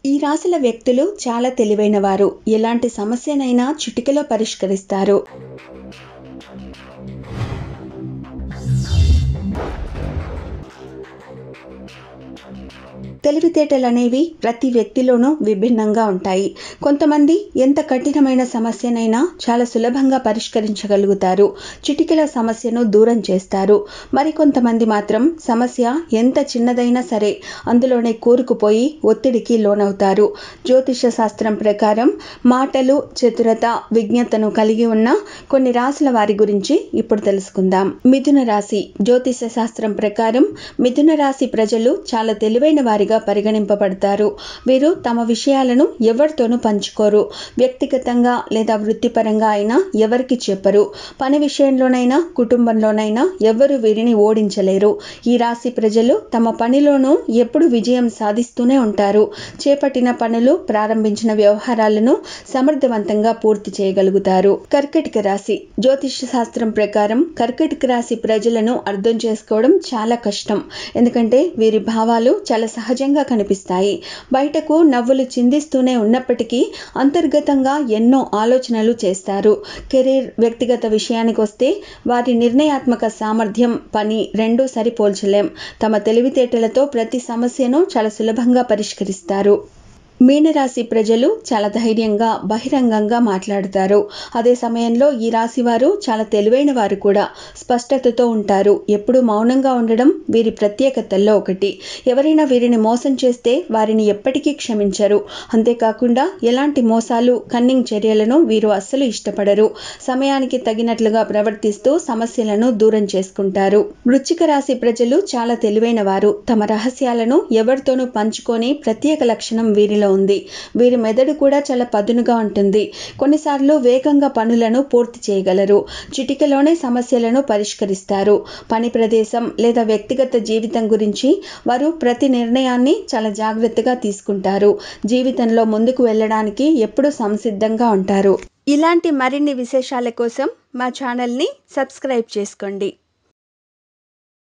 ఈ రాశుల వ్యక్తులు చాలా తెలివైన వారు ఎలాంటి సమస్యనైనా చిటికలో పరిష్కరిస్తారు తెలివితేటలు అనేవి ప్రతి వ్యక్తిలోనూ విభిన్నంగా ఉంటాయి కొంతమంది ఎంత కఠినమైన సమస్యనైనా చాలా సులభంగా పరిష్కరించగలుగుతారు చిటికెల సమస్యను దూరం చేస్తారు మరికొంతమంది మాత్రం సమస్య ఎంత చిన్నదైనా సరే అందులోనే కూరుకుపోయి ఒత్తిడికి లోనవుతారు జ్యోతిష శాస్త్రం ప్రకారం మాటలు చతురత విజ్ఞతను కలిగి ఉన్న కొన్ని రాశుల వారి గురించి ఇప్పుడు తెలుసుకుందాం మిథున రాశి జ్యోతిష శాస్త్రం ప్రకారం మిథున రాశి ప్రజలు చాలా తెలివైన వారిగా పరిగణింపబడతారు వీరు తమ విషయాలను ఎవరితోనూ పంచుకోరు వ్యక్తిగతంగా లేదా వృత్తిపరంగా అయినా ఎవరికి చెప్పరు పని విషయంలోనైనా కుటుంబంలోనైనా ఎవరు వీరిని ఓడించలేరు ఈ రాశి ప్రజలు తమ పనిలోనూ ఎప్పుడు విజయం సాధిస్తూనే ఉంటారు చేపట్టిన పనులు ప్రారంభించిన వ్యవహారాలను సమర్థవంతంగా పూర్తి చేయగలుగుతారు కర్కటిక రాశి జ్యోతిష శాస్త్రం ప్రకారం కర్కటిక రాశి ప్రజలను అర్థం చేసుకోవడం చాలా కష్టం ఎందుకంటే వీరి భావాలు చాలా సహజంగా కనిపిస్తాయి బయటకు నవ్వులు చిందిస్తూనే ఉన్నప్పటికీ అంతర్గతంగా ఎన్నో ఆలోచనలు చేస్తారు కెరీర్ వ్యక్తిగత విషయానికి వస్తే వారి నిర్ణయాత్మక సామర్థ్యం పని రెండూ సరిపోల్చలేం తమ తెలివితేటలతో ప్రతి సమస్యను చాలా సులభంగా పరిష్కరిస్తారు మీనరాశి ప్రజలు చాలా ధైర్యంగా బహిరంగంగా మాట్లాడతారు అదే సమయంలో ఈ రాశి వారు చాలా తెలివైన వారు కూడా స్పష్టతతో ఉంటారు ఎప్పుడు మౌనంగా ఉండడం వీరి ప్రత్యేకతల్లో ఒకటి ఎవరైనా వీరిని మోసం చేస్తే వారిని ఎప్పటికీ క్షమించరు అంతేకాకుండా ఎలాంటి మోసాలు కన్నింగ్ చర్యలను వీరు అస్సలు ఇష్టపడరు సమయానికి తగినట్లుగా ప్రవర్తిస్తూ సమస్యలను దూరం చేసుకుంటారు వృచ్చిక రాశి ప్రజలు చాలా తెలివైన వారు తమ రహస్యాలను ఎవరితోనూ పంచుకొని ప్రత్యేక లక్షణం వీరిలో ఉంది వీరి మెదడు కూడా చాలా పదునుగా ఉంటుంది కొన్నిసార్లు వేగంగా పనులను పూర్తి చేయగలరు చిటికలోనే సమస్యలను పరిష్కరిస్తారు పని ప్రదేశం లేదా వ్యక్తిగత జీవితం గురించి వారు ప్రతి నిర్ణయాన్ని చాలా జాగ్రత్తగా తీసుకుంటారు జీవితంలో ముందుకు వెళ్ళడానికి ఎప్పుడూ సంసిద్ధంగా ఉంటారు ఇలాంటి మరిన్ని విశేషాల కోసం మా ఛానల్ని సబ్స్క్రైబ్ చేసుకోండి